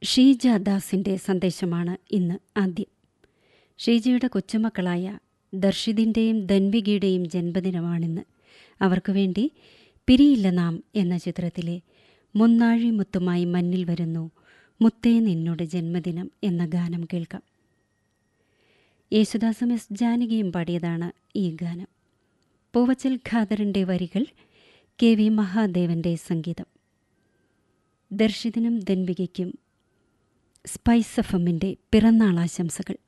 ഷീജ ദാസിൻ്റെ സന്ദേശമാണ് ഇന്ന് ആദ്യം ഷീജയുടെ കൊച്ചുമക്കളായ ദർശിതിൻ്റെയും ധൻവികയുടെയും ജന്മദിനമാണിന്ന് അവർക്കു വേണ്ടി പിരിയില്ല നാം എന്ന ചിത്രത്തിലെ മുന്നാഴി മുത്തുമായി മഞ്ഞിൽ വരുന്നു മുത്തേ നിന്നോട് ജന്മദിനം എന്ന ഗാനം കേൾക്കാം യേശുദാസും എസ് ജാനകിയും പാടിയതാണ് ഈ ഗാനം പൂവച്ചൽ ഖാദറിൻ്റെ വരികൾ കെ വി മഹാദേവൻ്റെ സംഗീതം ദർശിതിനും ധൻവികയ്ക്കും സ്പൈസ് എഫ് എമ്മിൻ്റെ പിറന്നാൾ ആശംസകൾ